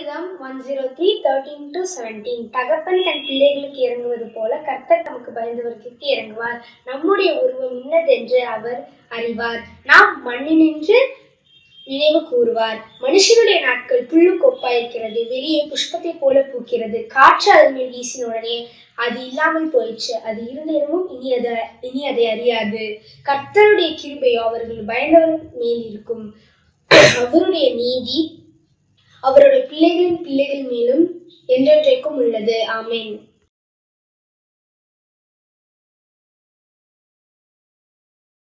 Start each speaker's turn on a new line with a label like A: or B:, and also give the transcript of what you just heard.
A: சங்கீதம் one zero three thirteen to seventeen தகப்பன் தன் பிள்ளைகளுக்கு இறங்குவது போல கர்த்தர் தமக்கு பயந்தவர்களுக்கு இறங்குவார் நம்முடைய உருவம் இன்னதென்று அவர் அறிவார் நாம் மண்ணினின்று நினைவு கூறுவார் மனுஷனுடைய நாட்கள் புல்லு கொப்பாயிருக்கிறது வெளியே புஷ்பத்தை போல பூக்கிறது காற்று அதன் மேல் வீசின உடனே அது இல்லாமல் போயிற்று அது இருந்த இடமும் இனி அதை இனி அதை அறியாது கர்த்தருடைய கிருபையோ அவர்கள் பயந்தவர் மேல் இருக்கும் அவருடைய நீதி அவருடைய பிள்ளைகளின் பிள்ளைகள் மேலும் என்றென்றைக்கும் உள்ளது ஆமென்